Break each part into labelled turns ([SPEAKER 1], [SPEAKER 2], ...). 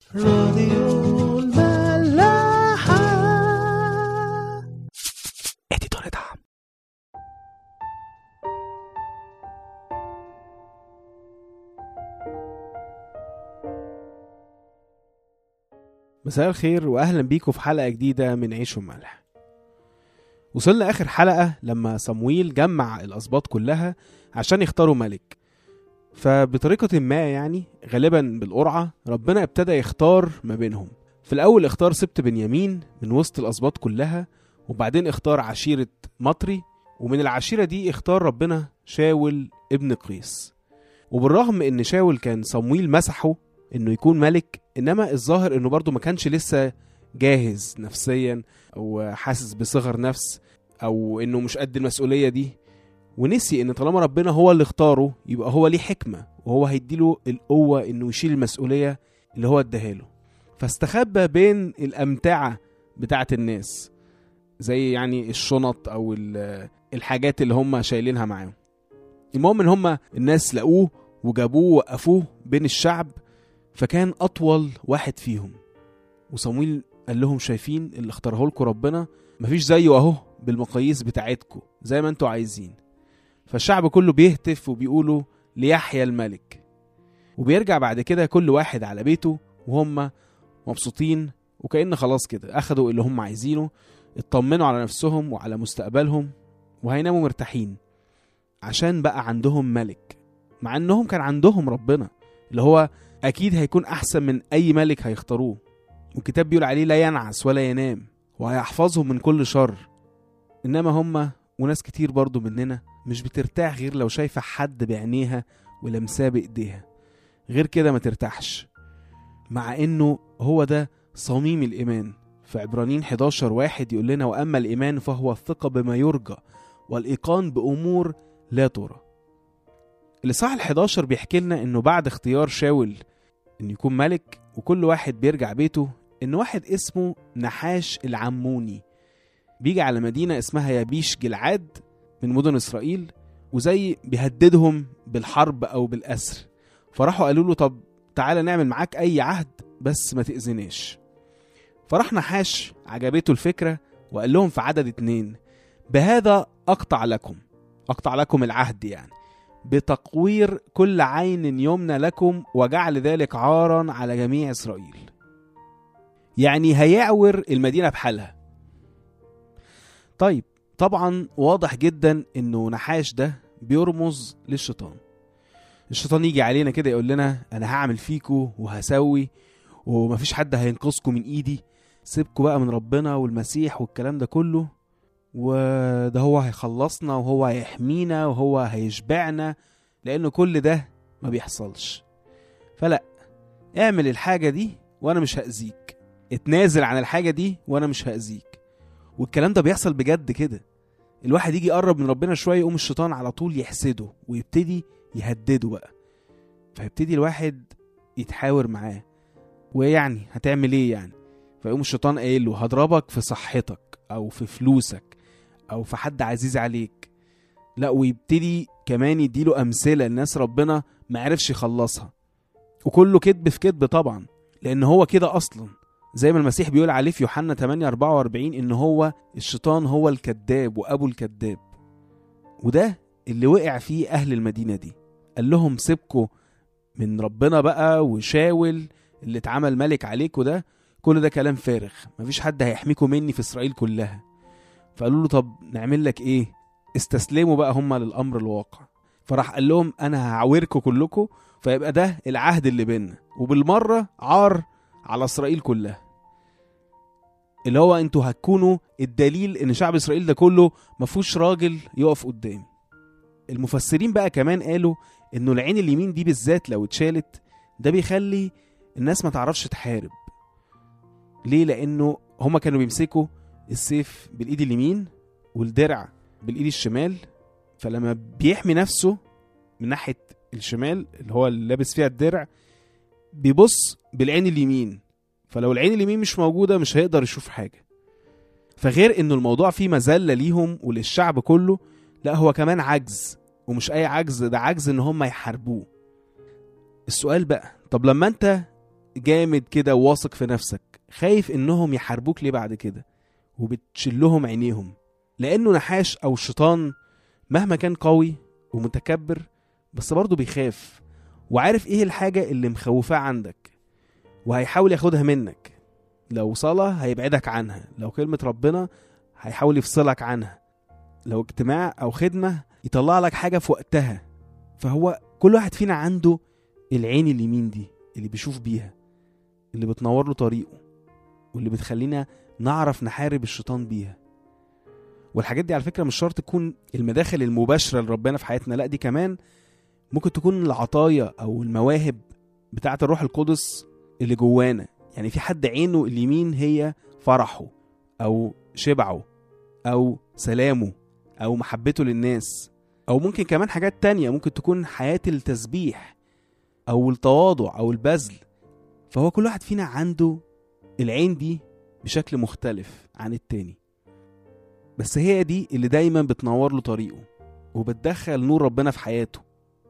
[SPEAKER 1] راديو الملاحة
[SPEAKER 2] اديتور دعم مساء الخير واهلا بيكم في حلقه جديده من عيش وملح وصلنا اخر حلقه لما صمويل جمع الاسباط كلها عشان يختاروا ملك فبطريقه ما يعني غالبا بالقرعه ربنا ابتدى يختار ما بينهم في الاول اختار سبت بنيامين من وسط الاسباط كلها وبعدين اختار عشيره مطري ومن العشيره دي اختار ربنا شاول ابن قيس وبالرغم ان شاول كان صمويل مسحه انه يكون ملك انما الظاهر انه برضه ما كانش لسه جاهز نفسيا او حاسس بصغر نفس او انه مش قد المسؤوليه دي ونسي ان طالما ربنا هو اللي اختاره يبقى هو ليه حكمه وهو هيديله القوه انه يشيل المسؤوليه اللي هو اداها له فاستخبى بين الامتعه بتاعه الناس زي يعني الشنط او ال- الحاجات اللي هم شايلينها معاهم المهم ان هم الناس لقوه وجابوه وقفوه بين الشعب فكان اطول واحد فيهم وصمويل قال لهم شايفين اللي اختاره لكم ربنا مفيش زيه اهو بالمقاييس بتاعتكم زي ما انتوا عايزين فالشعب كله بيهتف وبيقولوا ليحيى الملك وبيرجع بعد كده كل واحد على بيته وهم مبسوطين وكأن خلاص كده أخدوا اللي هم عايزينه اطمنوا على نفسهم وعلى مستقبلهم وهيناموا مرتاحين عشان بقى عندهم ملك مع انهم كان عندهم ربنا اللي هو اكيد هيكون احسن من اي ملك هيختاروه والكتاب بيقول عليه لا ينعس ولا ينام وهيحفظهم من كل شر انما هم وناس كتير برضو مننا مش بترتاح غير لو شايفة حد بعينيها ولمساه بايديها غير كده ما ترتاحش مع انه هو ده صميم الايمان في عبرانيين 11 واحد يقول لنا واما الايمان فهو الثقة بما يرجى والايقان بامور لا ترى الإصحاح ال 11 بيحكي لنا إنه بعد اختيار شاول إنه يكون ملك وكل واحد بيرجع بيته إن واحد اسمه نحاش العموني بيجي على مدينة اسمها يابيش جلعاد من مدن إسرائيل وزي بيهددهم بالحرب أو بالأسر فراحوا قالوا له طب تعالى نعمل معاك أي عهد بس ما تأذناش فراح نحاش عجبته الفكرة وقال لهم في عدد اتنين بهذا أقطع لكم أقطع لكم العهد يعني بتقوير كل عين يمنى لكم وجعل ذلك عارا على جميع اسرائيل يعني هيعور المدينه بحالها طيب طبعا واضح جدا انه نحاش ده بيرمز للشيطان الشيطان يجي علينا كده يقول لنا انا هعمل فيكو وهسوي ومفيش حد هينقذكم من ايدي سيبكوا بقى من ربنا والمسيح والكلام ده كله وده هو هيخلصنا وهو هيحمينا وهو هيشبعنا لأنه كل ده ما بيحصلش فلا اعمل الحاجة دي وأنا مش هأذيك اتنازل عن الحاجة دي وأنا مش هأذيك والكلام ده بيحصل بجد كده الواحد يجي يقرب من ربنا شوية يقوم الشيطان على طول يحسده ويبتدي يهدده بقى فيبتدي الواحد يتحاور معاه ويعني هتعمل ايه يعني فيقوم الشيطان قايل له هضربك في صحتك او في فلوسك او في حد عزيز عليك لا ويبتدي كمان يديله امثله الناس ربنا ما عرفش يخلصها وكله كذب في كذب طبعا لان هو كده اصلا زي ما المسيح بيقول عليه في يوحنا 8 44 ان هو الشيطان هو الكذاب وابو الكذاب وده اللي وقع فيه اهل المدينه دي قال لهم سيبكوا من ربنا بقى وشاول اللي اتعمل ملك عليكوا ده كل ده كلام فارغ مفيش حد هيحميكوا مني في اسرائيل كلها فقالوا له طب نعمل لك ايه استسلموا بقى هم للامر الواقع فراح قال لهم انا هعاوركم كلكم فيبقى ده العهد اللي بينا وبالمره عار على اسرائيل كلها اللي هو انتوا هتكونوا الدليل ان شعب اسرائيل ده كله ما فيهوش راجل يقف قدام المفسرين بقى كمان قالوا انه العين اليمين دي بالذات لو اتشالت ده بيخلي الناس ما تعرفش تحارب ليه لانه هما كانوا بيمسكوا السيف بالايد اليمين والدرع بالايد الشمال فلما بيحمي نفسه من ناحيه الشمال اللي هو اللي لابس فيها الدرع بيبص بالعين اليمين فلو العين اليمين مش موجوده مش هيقدر يشوف حاجه فغير انه الموضوع فيه مذله ليهم وللشعب كله لا هو كمان عجز ومش اي عجز ده عجز ان هم يحاربوه السؤال بقى طب لما انت جامد كده وواثق في نفسك خايف انهم يحاربوك ليه بعد كده وبتشلهم عينيهم لانه نحاش او شيطان مهما كان قوي ومتكبر بس برضه بيخاف وعارف ايه الحاجة اللي مخوفاه عندك وهيحاول ياخدها منك لو صلاة هيبعدك عنها لو كلمة ربنا هيحاول يفصلك عنها لو اجتماع او خدمة يطلع لك حاجة في وقتها فهو كل واحد فينا عنده العين اليمين دي اللي بيشوف بيها اللي بتنور له طريقه واللي بتخلينا نعرف نحارب الشيطان بيها والحاجات دي على فكرة مش شرط تكون المداخل المباشرة لربنا في حياتنا لا دي كمان ممكن تكون العطايا أو المواهب بتاعة الروح القدس اللي جوانا يعني في حد عينه اليمين هي فرحه أو شبعه أو سلامه أو محبته للناس أو ممكن كمان حاجات تانية ممكن تكون حياة التسبيح أو التواضع أو البذل فهو كل واحد فينا عنده العين دي بشكل مختلف عن التاني بس هي دي اللي دايما بتنور له طريقه وبتدخل نور ربنا في حياته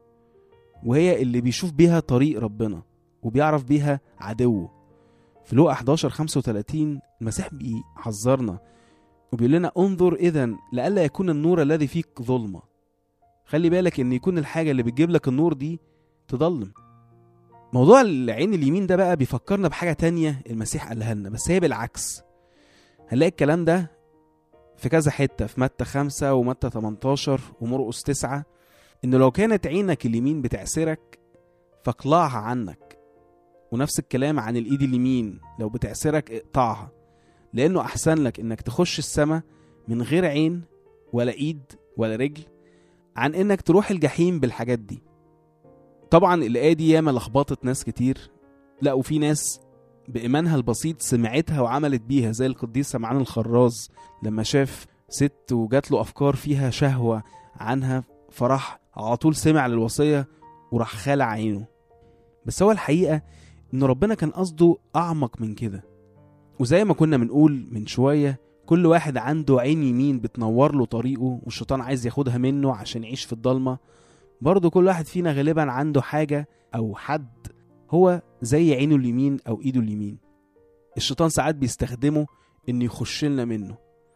[SPEAKER 2] وهي اللي بيشوف بيها طريق ربنا وبيعرف بيها عدوه في لوقا 11 35 المسيح بيحذرنا وبيقول لنا انظر اذا لئلا يكون النور الذي فيك ظلمه خلي بالك ان يكون الحاجه اللي بتجيب لك النور دي تضلم موضوع العين اليمين ده بقى بيفكرنا بحاجه تانية المسيح قالها لنا بس هي بالعكس هنلاقي الكلام ده في كذا حته في متى خمسة ومتى 18 ومرقس تسعة إن لو كانت عينك اليمين بتعسرك فاقلعها عنك ونفس الكلام عن الإيد اليمين لو بتعسرك اقطعها لأنه أحسن لك إنك تخش السما من غير عين ولا إيد ولا رجل عن إنك تروح الجحيم بالحاجات دي طبعا الآية دي ياما لخبطت ناس كتير لا وفي ناس بإيمانها البسيط سمعتها وعملت بيها زي القديس سمعان الخراز لما شاف ست وجات له أفكار فيها شهوة عنها فراح على طول سمع للوصية وراح خالع عينه بس هو الحقيقة إن ربنا كان قصده أعمق من كده وزي ما كنا بنقول من شوية كل واحد عنده عين يمين بتنور له طريقه والشيطان عايز ياخدها منه عشان يعيش في الضلمة برضه كل واحد فينا غالبا عنده حاجة أو حد هو زي عينه اليمين أو إيده اليمين الشيطان ساعات بيستخدمه إنه يخش لنا منه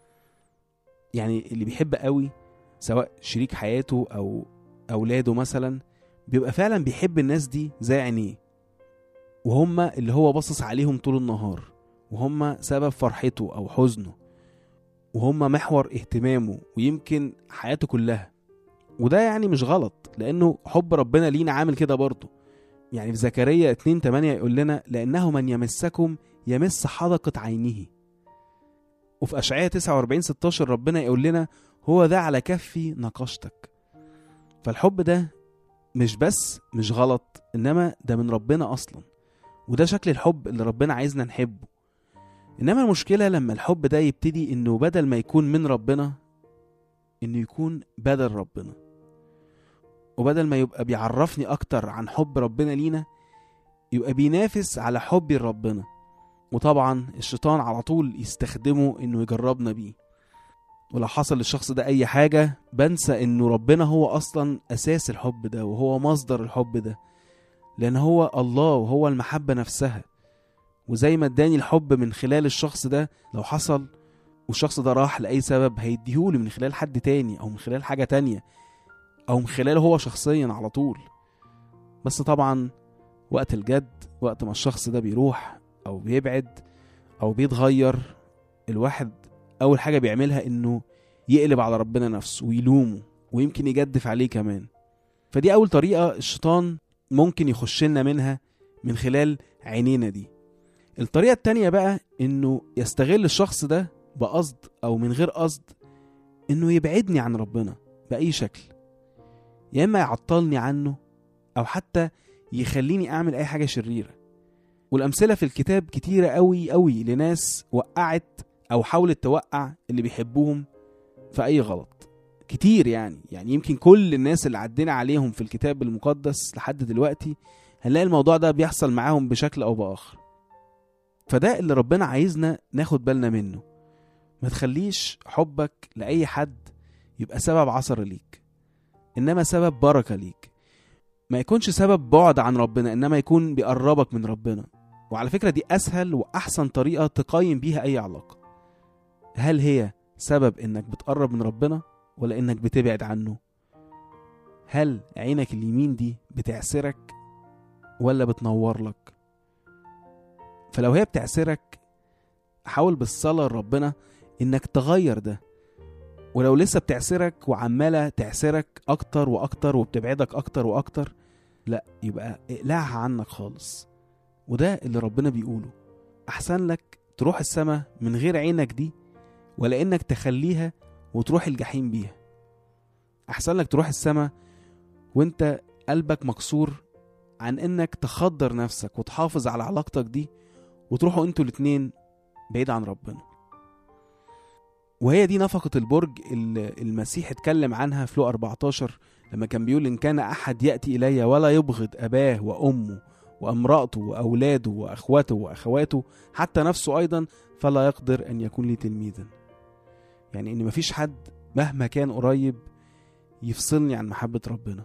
[SPEAKER 2] يعني اللي بيحب قوي سواء شريك حياته أو أولاده مثلا بيبقى فعلا بيحب الناس دي زي عينيه وهم اللي هو باصص عليهم طول النهار وهم سبب فرحته أو حزنه وهم محور اهتمامه ويمكن حياته كلها وده يعني مش غلط لأنه حب ربنا لينا عامل كده برضه يعني في زكريا 2 8 يقول لنا لأنه من يمسكم يمس حدقة عينه وفي أشعياء 49 16 ربنا يقول لنا هو ده على كفي نقشتك فالحب ده مش بس مش غلط إنما ده من ربنا أصلا وده شكل الحب اللي ربنا عايزنا نحبه إنما المشكلة لما الحب ده يبتدي إنه بدل ما يكون من ربنا إنه يكون بدل ربنا وبدل ما يبقى بيعرفني أكتر عن حب ربنا لينا يبقى بينافس على حبي لربنا وطبعا الشيطان على طول يستخدمه إنه يجربنا بيه ولو حصل للشخص ده أي حاجة بنسى إنه ربنا هو أصلا أساس الحب ده وهو مصدر الحب ده لأن هو الله وهو المحبة نفسها وزي ما اداني الحب من خلال الشخص ده لو حصل والشخص ده راح لأي سبب هيديهولي من خلال حد تاني أو من خلال حاجة تانية أو من خلاله هو شخصيا على طول بس طبعا وقت الجد وقت ما الشخص ده بيروح أو بيبعد أو بيتغير الواحد أول حاجة بيعملها إنه يقلب على ربنا نفسه ويلومه ويمكن يجدف عليه كمان فدي أول طريقة الشيطان ممكن يخش لنا منها من خلال عينينا دي الطريقة التانية بقى إنه يستغل الشخص ده بقصد أو من غير قصد إنه يبعدني عن ربنا بأي شكل يا إما يعطلني عنه أو حتى يخليني أعمل أي حاجة شريرة والأمثلة في الكتاب كتيرة أوي أوي لناس وقعت أو حاولت توقع اللي بيحبوهم في أي غلط كتير يعني يعني يمكن كل الناس اللي عدينا عليهم في الكتاب المقدس لحد دلوقتي هنلاقي الموضوع ده بيحصل معاهم بشكل أو بآخر فده اللي ربنا عايزنا ناخد بالنا منه ما تخليش حبك لأي حد يبقى سبب عثر ليك إنما سبب بركة ليك ما يكونش سبب بعد عن ربنا إنما يكون بيقربك من ربنا وعلى فكرة دي أسهل وأحسن طريقة تقيم بيها أي علاقة هل هي سبب إنك بتقرب من ربنا ولا إنك بتبعد عنه هل عينك اليمين دي بتعسرك ولا بتنور لك فلو هي بتعسرك حاول بالصلاة لربنا إنك تغير ده ولو لسه بتعسرك وعمالة تعسرك أكتر وأكتر وبتبعدك أكتر وأكتر لا يبقى اقلعها عنك خالص وده اللي ربنا بيقوله أحسن لك تروح السما من غير عينك دي ولا إنك تخليها وتروح الجحيم بيها أحسن لك تروح السما وانت قلبك مكسور عن إنك تخدر نفسك وتحافظ على علاقتك دي وتروحوا انتوا الاتنين بعيد عن ربنا وهي دي نفقة البرج اللي المسيح اتكلم عنها في لو 14 لما كان بيقول إن كان أحد يأتي إلي ولا يبغض أباه وأمه وامرأته وأولاده وأخواته وأخواته حتى نفسه أيضا فلا يقدر أن يكون لي تلميذا يعني إن مفيش حد مهما كان قريب يفصلني عن محبة ربنا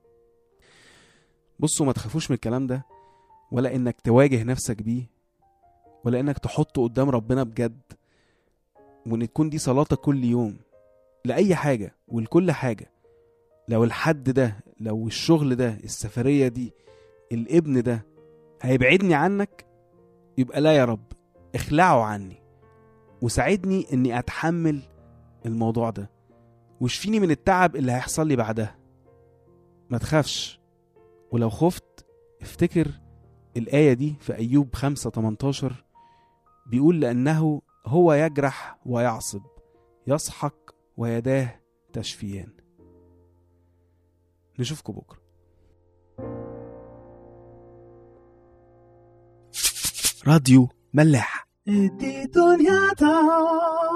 [SPEAKER 2] بصوا ما تخافوش من الكلام ده ولا إنك تواجه نفسك بيه ولا إنك تحطه قدام ربنا بجد وإن تكون دي صلاتك كل يوم لأي حاجة ولكل حاجة لو الحد ده لو الشغل ده السفرية دي الابن ده هيبعدني عنك يبقى لا يا رب اخلعه عني وساعدني اني اتحمل الموضوع ده واشفيني من التعب اللي هيحصل لي بعدها ما تخافش ولو خفت افتكر الآية دي في أيوب 5 18 بيقول لأنه هو يجرح ويعصب يسحق ويداه تشفيان نشوفكم بكرة
[SPEAKER 1] راديو ملاح ادي دنيا